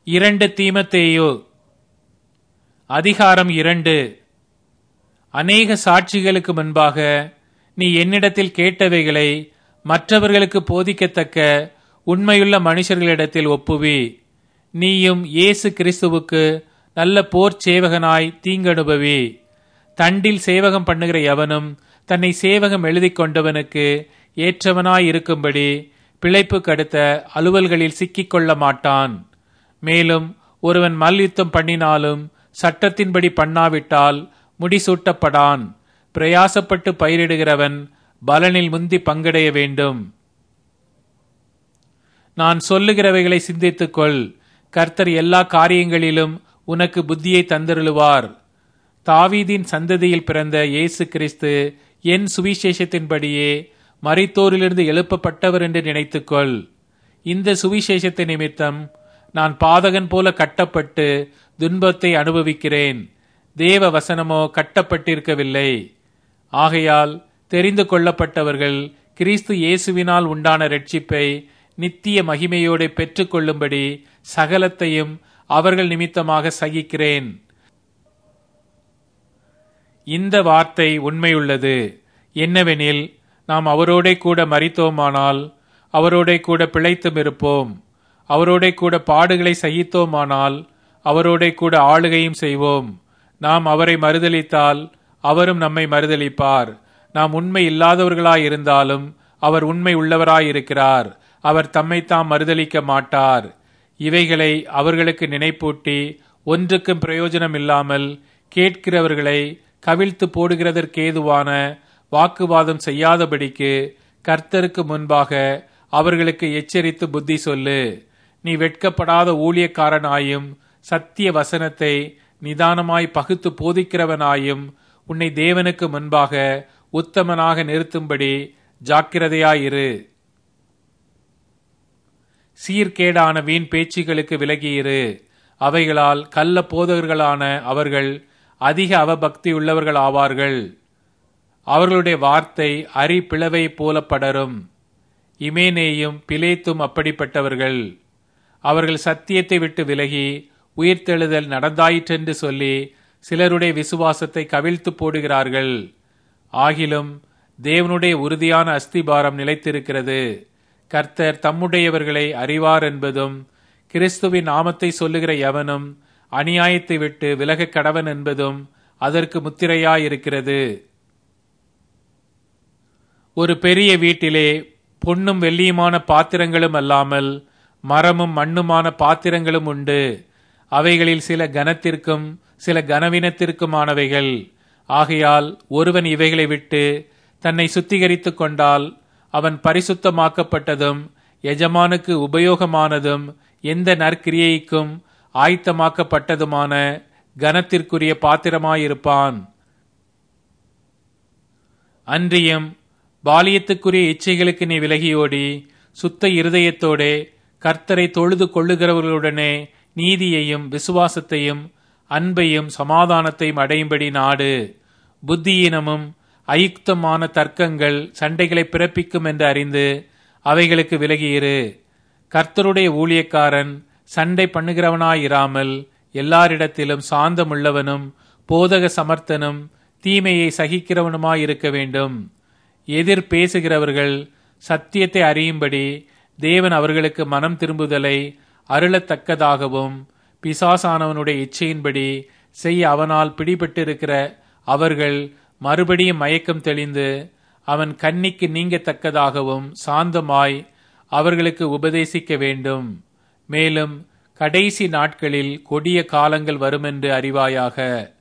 இரண்டு தீமத்தேயு அதிகாரம் இரண்டு அநேக சாட்சிகளுக்கு முன்பாக நீ என்னிடத்தில் கேட்டவைகளை மற்றவர்களுக்கு போதிக்கத்தக்க உண்மையுள்ள மனுஷர்களிடத்தில் ஒப்புவி நீயும் இயேசு கிறிஸ்துவுக்கு நல்ல போர் சேவகனாய் தீங்கணுபவி தண்டில் சேவகம் பண்ணுகிற எவனும் தன்னை சேவகம் எழுதிக் கொண்டவனுக்கு ஏற்றவனாய் இருக்கும்படி பிழைப்பு கடுத்த அலுவல்களில் சிக்கிக் கொள்ள மாட்டான் மேலும் ஒருவன் மல்யுத்தம் பண்ணினாலும் சட்டத்தின்படி பண்ணாவிட்டால் முடிசூட்டப்படான் பிரயாசப்பட்டு பயிரிடுகிறவன் பலனில் முந்தி பங்கடைய வேண்டும் நான் சொல்லுகிறவைகளை சிந்தித்துக்கொள் கர்த்தர் எல்லா காரியங்களிலும் உனக்கு புத்தியை தந்தருளுவார் தாவீதின் சந்ததியில் பிறந்த இயேசு கிறிஸ்து என் சுவிசேஷத்தின்படியே மரித்தோரிலிருந்து எழுப்பப்பட்டவர் என்று நினைத்துக்கொள் இந்த சுவிசேஷத்தை நிமித்தம் நான் பாதகன் போல கட்டப்பட்டு துன்பத்தை அனுபவிக்கிறேன் தேவ வசனமோ கட்டப்பட்டிருக்கவில்லை ஆகையால் தெரிந்து கொள்ளப்பட்டவர்கள் கிறிஸ்து இயேசுவினால் உண்டான ரட்சிப்பை நித்திய மகிமையோடு பெற்றுக்கொள்ளும்படி சகலத்தையும் அவர்கள் நிமித்தமாக சகிக்கிறேன் இந்த வார்த்தை உண்மையுள்ளது என்னவெனில் நாம் அவரோடே கூட மறித்தோமானால் அவரோடே கூட பிழைத்தும் இருப்போம் அவரோடே கூட பாடுகளை சகித்தோமானால் அவரோடே கூட ஆளுகையும் செய்வோம் நாம் அவரை மறுதலித்தால் அவரும் நம்மை மறுதலிப்பார் நாம் உண்மை இல்லாதவர்களாயிருந்தாலும் அவர் உண்மை உள்ளவராயிருக்கிறார் அவர் தம்மைத்தாம் மறுதலிக்க மாட்டார் இவைகளை அவர்களுக்கு நினைப்பூட்டி ஒன்றுக்கும் பிரயோஜனம் இல்லாமல் கேட்கிறவர்களை கவிழ்த்து போடுகிறதற்கேதுவான வாக்குவாதம் செய்யாதபடிக்கு கர்த்தருக்கு முன்பாக அவர்களுக்கு எச்சரித்து புத்தி சொல்லு நீ வெட்கப்படாத ஊழியக்காரனாயும் சத்திய வசனத்தை நிதானமாய் பகுத்து போதிக்கிறவனாயும் உன்னை தேவனுக்கு முன்பாக உத்தமனாக நிறுத்தும்படி ஜாக்கிரதையாயிரு சீர்கேடான வீண் பேச்சுகளுக்கு விலகியிரு அவைகளால் கள்ள போதகர்களான அவர்கள் அதிக அவபக்தி உள்ளவர்கள் ஆவார்கள் அவர்களுடைய வார்த்தை அரி பிளவை போல படரும் இமேனேயும் பிலேத்தும் அப்படிப்பட்டவர்கள் அவர்கள் சத்தியத்தை விட்டு விலகி உயிர்த்தெழுதல் நடந்தாயிற்றென்று சொல்லி சிலருடைய விசுவாசத்தை கவிழ்த்து போடுகிறார்கள் ஆகிலும் தேவனுடைய உறுதியான அஸ்திபாரம் நிலைத்திருக்கிறது கர்த்தர் தம்முடையவர்களை அறிவார் என்பதும் கிறிஸ்துவின் நாமத்தை சொல்லுகிற எவனும் அநியாயத்தை விட்டு விலகக் கடவன் என்பதும் அதற்கு முத்திரையாயிருக்கிறது ஒரு பெரிய வீட்டிலே பொன்னும் வெள்ளியுமான பாத்திரங்களும் அல்லாமல் மரமும் மண்ணுமான பாத்திரங்களும் உண்டு அவைகளில் சில கனத்திற்கும் சில கனவினத்திற்குமானவைகள் ஆகையால் ஒருவன் இவைகளை விட்டு தன்னை சுத்திகரித்துக் கொண்டால் அவன் பரிசுத்தமாக்கப்பட்டதும் எஜமானுக்கு உபயோகமானதும் எந்த நற்கிரியைக்கும் ஆயத்தமாக்கப்பட்டதுமான கனத்திற்குரிய பாத்திரமாயிருப்பான் அன்றியும் பாலியத்துக்குரிய இச்சைகளுக்கு நீ விலகியோடி சுத்த இருதயத்தோடே கர்த்தரை தொழுது கொள்ளுகிறவர்களுடனே நீதியையும் விசுவாசத்தையும் அன்பையும் சமாதானத்தையும் அடையும்படி நாடு புத்தியீனமும் அயுக்தமான தர்க்கங்கள் சண்டைகளை பிறப்பிக்கும் என்று அறிந்து அவைகளுக்கு விலகியிரு கர்த்தருடைய ஊழியக்காரன் சண்டை பண்ணுகிறவனாயிராமல் எல்லாரிடத்திலும் சாந்தமுள்ளவனும் போதக சமர்த்தனும் தீமையை சகிக்கிறவனுமாயிருக்க வேண்டும் எதிர் பேசுகிறவர்கள் சத்தியத்தை அறியும்படி தேவன் அவர்களுக்கு மனம் திரும்புதலை அருளத்தக்கதாகவும் பிசாசானவனுடைய இச்சையின்படி செய்ய அவனால் பிடிபட்டிருக்கிற அவர்கள் மறுபடியும் மயக்கம் தெளிந்து அவன் கண்ணிக்கு நீங்கத்தக்கதாகவும் சாந்தமாய் அவர்களுக்கு உபதேசிக்க வேண்டும் மேலும் கடைசி நாட்களில் கொடிய காலங்கள் வருமென்று அறிவாயாக